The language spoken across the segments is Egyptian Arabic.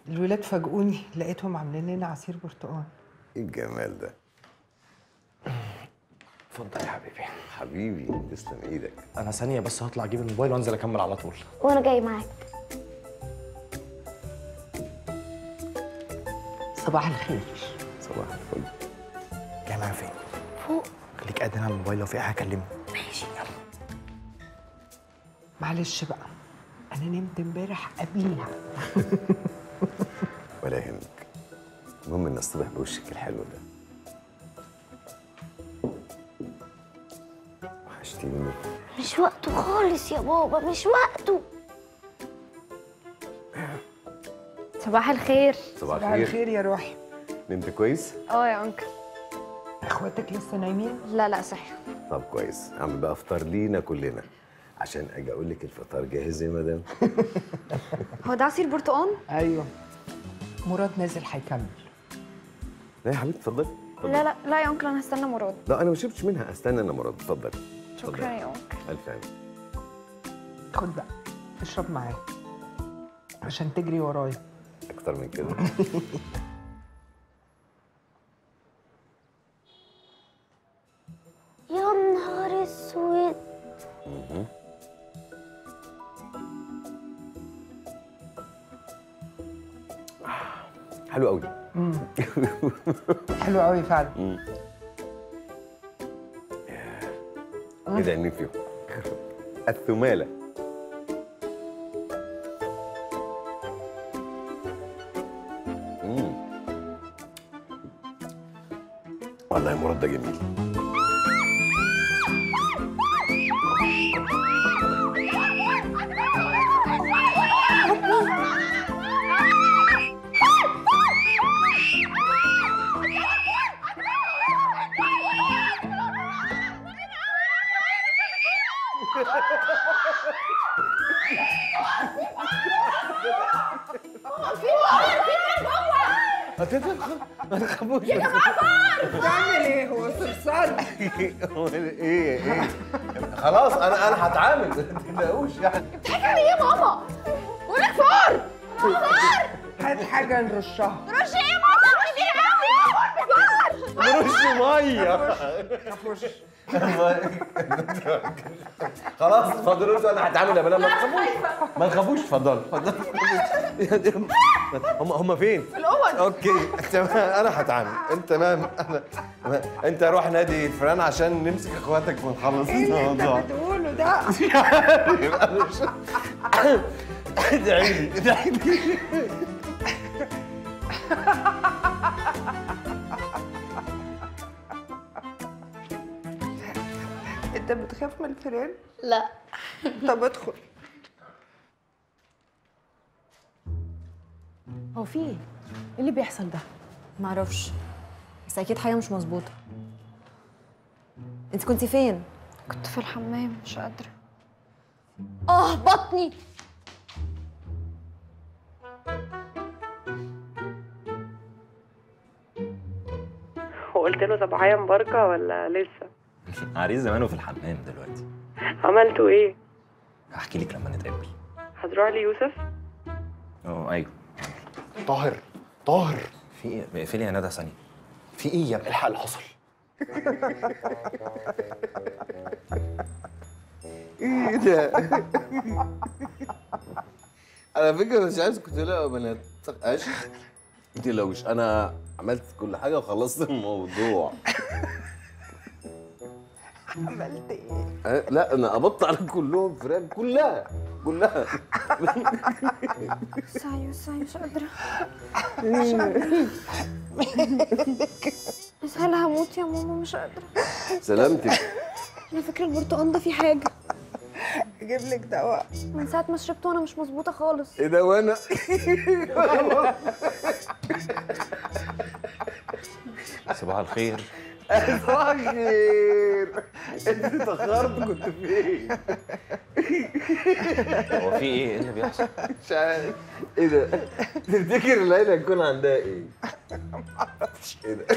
الولاد فاجئوني لقيتهم عاملين لنا عصير برتقال ايه الجمال ده اتفضل يا حبيبي حبيبي تسلم ايدك انا ثانيه بس هطلع اجيب الموبايل وانزل اكمل على طول وانا جاي معاك صباح الخير صباح الفل جاي معايا فين فوق خليك قاعد هنا على الموبايل لو في اي حاجه كلمني ماشي معلش بقى انا نمت امبارح قبليها ولا يهمك المهم ان اصطبح بوشك الحلو ده وحشتيني مش وقته خالص يا بابا مش وقته صباح الخير صباح صباح الخير الخير يا روحي نمت كويس اه يا انكل اخواتك لسه نايمين لا لا صح طب كويس اعمل بقى افطار لينا كلنا عشان اجي اقول لك الفطار جاهز يا مدام هو ده عصير برتقال ايوه مراد نازل هيكمل لا يا حبيبتي اتفضلي اتفضلي. لا لا لا يا انكل انا هستنى مراد لا انا ما شربتش منها استنى انا مراد اتفضلي شكرا اتفضلي. يا انكل الف عين خد بقى اشرب معايا عشان تجري ورايا اكتر من كده يا نهار اسود حلو قوي حلو قوي فعلا ايه ده مين فيهم الثماله مم. والله يا مراد ده جميل بتعمل ايه هو صرصار ايه ايه خلاص انا انا هتعامل ما تقلقوش يعني بتضحكي على ايه يا ماما ولك فار هات حاجه نرشها رش ايه يا ماما كتير قوي نرش ميه نخش خلاص اتفضلوا انتوا انا هتعامل يا بنات ما تخافوش ما تخافوش اتفضلوا اتفضلوا هم هم فين؟ في الاوض اوكي تمام انا هتعامل انت تمام انا أنا- انت روح نادي الفيران عشان نمسك اخواتك ونخلص الموضوع بتقوله ده ادعي لي ادعي لي انت بتخاف من الفيران لا طب ادخل هو في ايه؟ ايه اللي بيحصل ده؟ معرفش بس اكيد حاجه مش مظبوطه انت كنتي فين كنت في الحمام مش قادرة اه بطني وقلت له صباحية مباركة ولا لسه؟ عريس زمانه في الحمام دلوقتي عملتوا ايه؟ هحكي لك لما نتقابل هتروح لي يوسف؟ اه ايوه طاهر طاهر في ايه اقفلي يا ندى ثانيه في ايه يا ابني الحق اللي حصل ايه ده؟ على فكره مش عايز كنت لا يا بنات ماشي ما تقلقوش انا عملت كل حاجه وخلصت الموضوع عملت ايه أه، لا انا قبضت على كلهم فراخ كلها كلها سعي سعي مش قادرة بس هل هموت يا ماما مش قادرة سلامتك أنا فاكرة البرتقال ده فيه حاجة اجيب لك دواء من ساعة ما شربته وأنا مش مظبوطة خالص ايه ده وانا صباح الخير صباح الخير انت اتاخرت كنت فين؟ هو في ايه ايه اللي بيحصل مش عارف ايه ده؟ تفتكر ليلى هيكون عندها ايه؟ ايه ده؟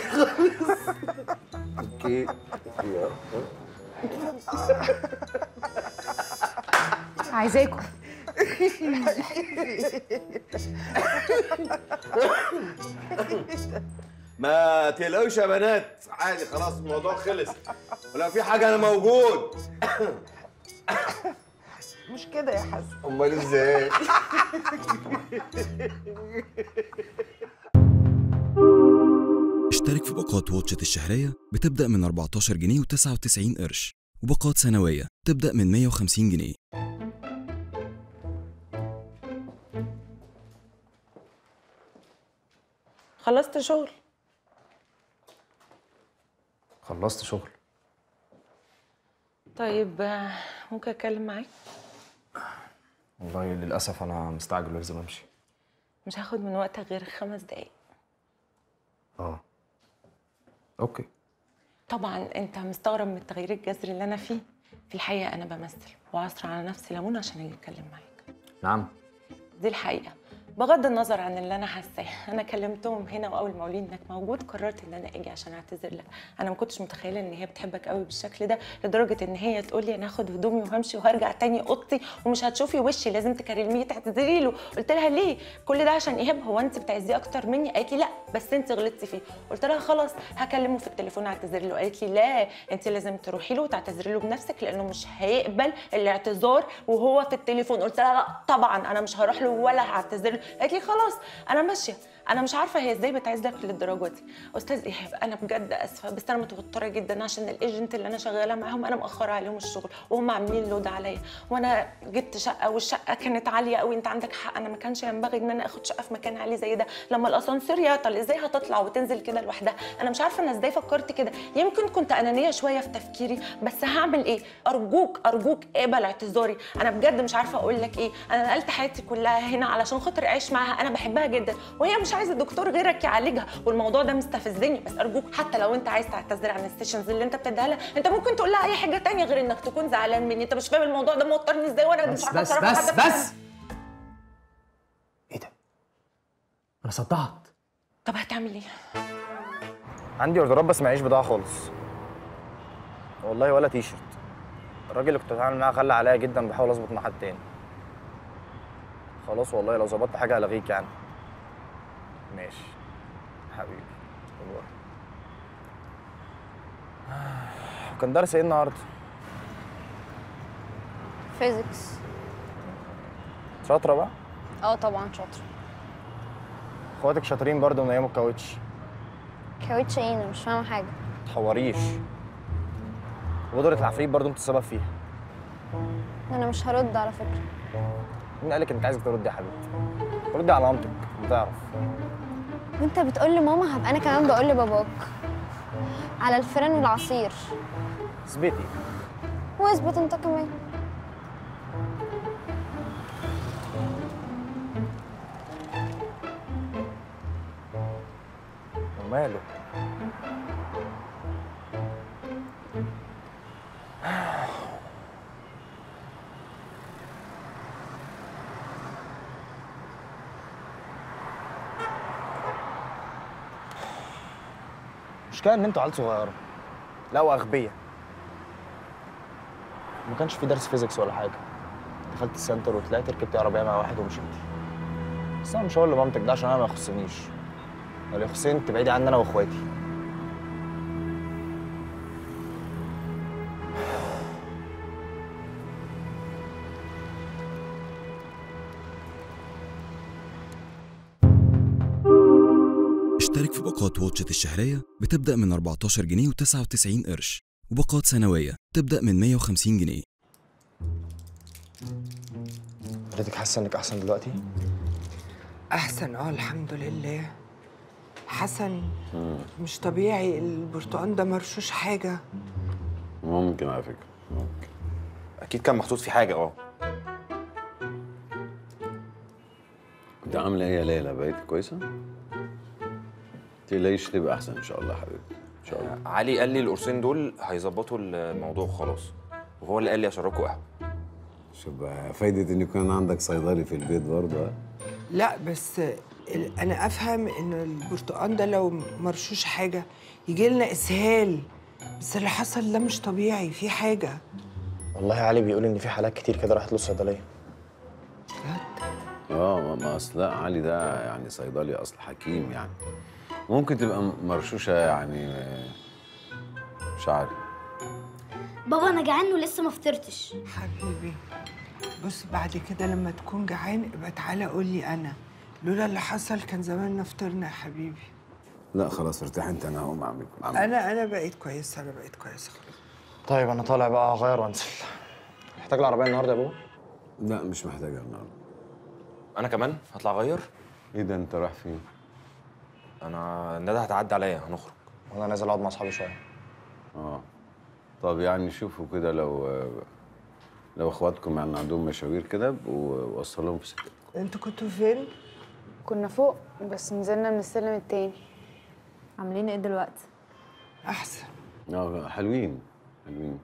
اوكي عايزاكم ما تقلقوش يا بنات عادي خلاص الموضوع خلص ولو في حاجه انا موجود مش كده يا حسن امال ازاي اشترك في باقات واتشت الشهرية بتبدأ من 14 جنيه و99 قرش وباقات سنوية تبدأ من 150 جنيه خلصت شغل خلصت شغل طيب آه، ممكن اتكلم معاك والله للاسف انا مستعجل ولازم امشي مش هاخد من وقتك غير خمس دقايق اه اوكي طبعا انت مستغرب من التغيير الجذري اللي انا فيه في الحقيقه انا بمثل وعصر على نفسي ليمون عشان اجي اتكلم معاك نعم دي الحقيقه بغض النظر عن اللي انا حاساه انا كلمتهم هنا واول ما قالوا لي انك موجود قررت ان انا اجي عشان اعتذر لك انا ما كنتش متخيله ان هي بتحبك قوي بالشكل ده لدرجه ان هي تقول لي انا هاخد هدومي وهمشي وهرجع تاني اوضتي ومش هتشوفي وشي لازم تكلميه تعتذري له قلت لها ليه كل ده عشان ايهاب هو انت بتعزيه اكتر مني قالت لي لا بس انت غلطتي فيه قلت لها خلاص هكلمه في التليفون اعتذر له قالت لي لا انت لازم تروحي له وتعتذري له بنفسك لانه مش هيقبل الاعتذار وهو في التليفون قلت لها لا طبعا انا مش هروح له ولا هعتذر له قالت لي خلاص انا ماشيه انا مش عارفه هي ازاي بتعز لك للدرجه دي استاذ ايهاب انا بجد اسفه بس انا متوتره جدا عشان الايجنت اللي انا شغاله معاهم انا مأخره عليهم الشغل وهم عاملين لود عليا وانا جبت شقه والشقه كانت عاليه قوي انت عندك حق انا ما كانش ينبغي ان انا اخد شقه في مكان عالي زي ده لما الاسانسير يعطل ازاي هتطلع وتنزل كده لوحدها انا مش عارفه انا ازاي فكرت كده يمكن كنت انانيه شويه في تفكيري بس هعمل ايه ارجوك ارجوك اقبل اعتذاري انا بجد مش عارفه اقول لك ايه انا نقلت حياتي كلها هنا علشان خاطر اعيش معاها انا بحبها جدا وهي مش عايزه دكتور غيرك يعالجها والموضوع ده مستفزني بس ارجوك حتى لو انت عايز تعتذر عن السيشنز اللي انت بتديها لها انت ممكن تقول لها اي حاجه تانية غير انك تكون زعلان مني انت مش فاهم الموضوع ده موترني ازاي وانا مش بس عارفه بس اتصرف بس حتى في بس ايه ده انا صدعت طب هتعمل ايه عندي اوردرات بس معيش بضاعه خالص والله ولا تي شيرت الراجل اللي كنت بتعامل معاه غلى عليا جدا بحاول اظبط مع حد تاني خلاص والله لو ظبطت حاجه هلغيك يعني ماشي حبيبي والله كان درس ايه النهارده فيزيكس شاطره بقى اه طبعا شاطر اخواتك شاطرين برضه من ايام الكاوتش كاوتش ايه انا مش فاهمه حاجه تحوريش وبودرة العفريت برضه انت السبب فيها انا مش هرد على فكره مين قالك انت عايزك تردي يا حبيبتي ردي على مامتك بتعرف وانت بتقول لماما هبقى انا كمان بقول لباباك على الفرن والعصير اثبتي واثبت انت كمان وماله المشكلة إن أنتوا عيال صغيرة لا وأغبياء ما كانش في درس فيزيكس ولا حاجة دخلت السنتر وطلعت ركبت عربية مع واحد ومشيت بس أنا مش هقول لمامتك ده عشان أنا ما يخصنيش اللي يخصني أنت تبعدي عني أنا وإخواتي اشترك في باقات واتشت الشهرية بتبدأ من 14 جنيه و99 قرش وباقات سنوية تبدأ من 150 جنيه حضرتك حاسة إنك أحسن دلوقتي؟ احسن اه الحمد لله حسن مش طبيعي البرتقال ده مرشوش حاجه ممكن على فكره ممكن اكيد كان محطوط فيه حاجه اه كنت عامله ايه يا ليلى بقيت كويسه تقلقيش تبقى احسن ان شاء الله حبيبتي ان شاء الله علي قال لي القرصين دول هيظبطوا الموضوع خلاص وهو اللي قال لي اشربكوا قهوه شوف بقى فايده ان يكون عندك صيدلي في البيت برضه ها؟ لا بس ال- انا افهم ان البرتقال ده لو مرشوش حاجه يجي لنا اسهال بس اللي حصل ده مش طبيعي في حاجه والله علي بيقول إن في حالات كتير كده راحت له الصيدلية اه ما- ما اصل لا علي ده يعني صيدلي اصل حكيم يعني ممكن تبقى م- مرشوشه يعني آه، مش عارف بابا انا جعان ولسه ما فطرتش حبيبي بص بعد كده لما تكون جعان ابقى تعالى قول لي انا لولا اللي حصل كان زماننا فطرنا يا حبيبي لا خلاص ارتاح انت انا هقوم اعمل أعمل- انا انا بقيت كويسه انا بقيت كويسه خلاص طيب انا طالع بقى اغير وانزل محتاج العربيه النهارده يا بابا لا مش محتاجه النهارده انا كمان هطلع اغير ايه ده انت رايح فين انا ندى هتعدي عليا هنخرج وانا نازل اقعد مع اصحابي شويه اه طب يعني شوفوا كده لو لو اخواتكم يعني عندهم مشاوير كده ووصلهم في سكه انتوا كنتوا فين كنا فوق بس نزلنا من السلم التاني عاملين ايه دلوقتي احسن اه حلوين حلوين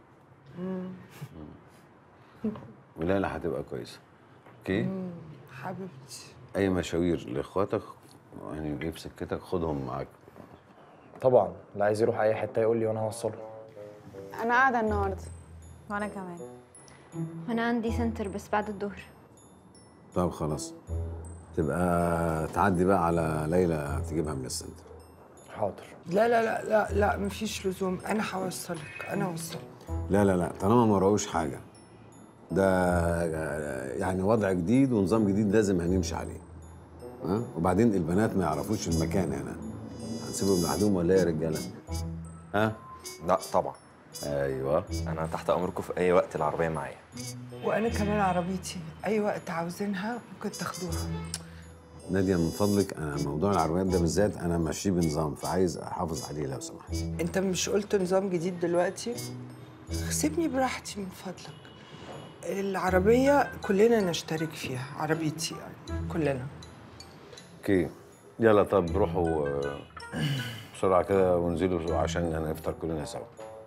وليلى هتبقى كويسه اوكي حبيبتي اي مشاوير لاخواتك يعني ايه في سكتك خدهم معاك طبعا اللي عايز يروح اي حته يقول لي وانا هوصله انا قاعده النهارده وانا كمان انا عندي سنتر بس بعد الظهر طب خلاص تبقى تعدي بقى على ليلى تجيبها من السنتر حاضر لا لا لا لا لا مفيش لزوم انا هوصلك انا هوصلك لا لا لا طالما ما راهوش حاجه ده يعني وضع جديد ونظام جديد لازم هنمشي عليه ها وبعدين البنات ما يعرفوش المكان هنا هنسيبهم لوحدهم ولا ايه يا رجاله ها لا طبعا ايوه انا تحت امركم في اي وقت العربيه معايا وانا كمان عربيتي اي وقت عاوزينها ممكن تاخدوها ناديه من فضلك انا موضوع العربيات ده بالذات انا ماشيه بنظام فعايز احافظ عليه لو سمحت انت مش قلت نظام جديد دلوقتي سيبني براحتي من فضلك العربية كلنا نشترك فيها عربيتي يعني كلنا اوكي يلا طب روحوا آه، بسرعه كده وانزلوا عشان هنفطر كلنا سوا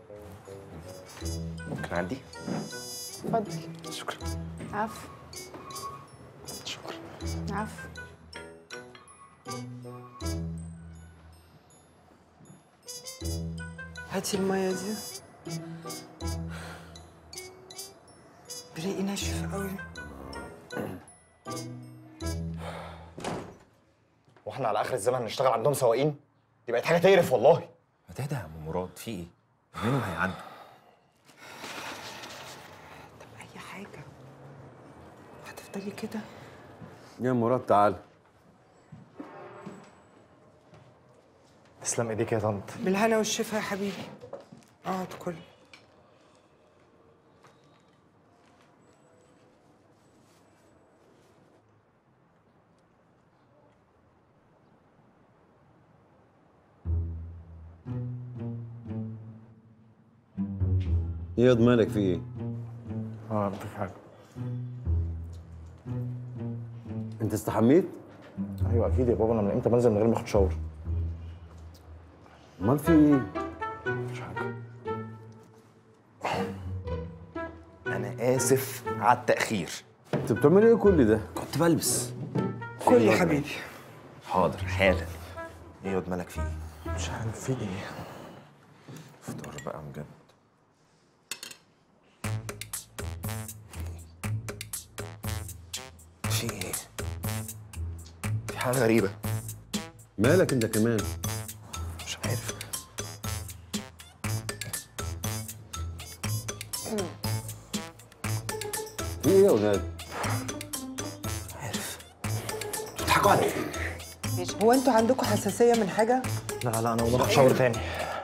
ممكن اعدي اتفضل شكرا عفو شكرا عفو هاتي المية دي بريقي ناشف قوي واحنا على اخر الزمن نشتغل عندهم سواقين دي بقت حاجه تقرف والله ما تهدى يا ام مراد في ايه؟ منهم هيعدوا طب أي حاجة هتفضلي كده يا مراد تعال تسلم ايديك يا طنط بالهنا والشفا يا حبيبي اقعد كل ايه ياض مالك في ايه؟ اه مفيش حاجه انت استحميت؟ ايوه اكيد يا بابا انا من امتى بنزل من غير ما اخد شاور امال في ايه؟ مش حاجه انا اسف على التاخير انت بتعمل ايه كل ده؟ كنت بلبس كل يا حبيبي حاضر حالا ايه ياض مالك في ايه؟ مش عارف في ايه فطار بقى بجد في ايه؟ في حاجة غريبة مالك انت كمان؟ مش عارف في ايه يا ولاد؟ عارف بتضحكوا على ايه؟ هو انتوا عندكم حساسية من حاجة؟ لا لا انا هقوم اخد شاور تاني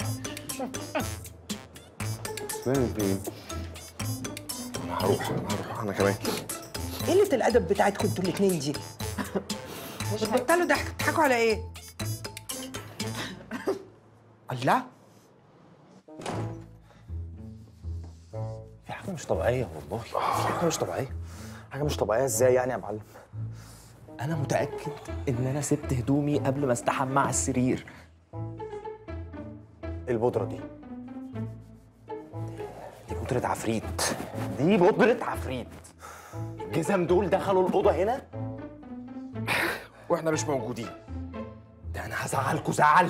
فاهم في ايه؟ انا هروح انا هروح انا كمان قلة الأدب بتاعتكم انتوا الاتنين دي بطلوا ضحك بتضحكوا على ايه؟ الله في حاجه مش طبيعيه والله في حاجه مش طبيعيه حاجه مش طبيعيه ازاي يعني يا معلم انا متاكد ان انا سبت هدومي قبل ما استحمى على السرير ايه البودره دي دي بودرة عفريت دي بودرة عفريت الجزم دول دخلوا الأوضة هنا واحنا مش موجودين ده انا هزعلكوا زعل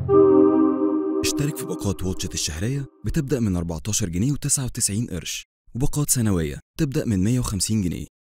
اشترك في باقات واتشت الشهرية بتبدأ من 14 جنيه و99 قرش وباقات سنوية تبدأ من 150 جنيه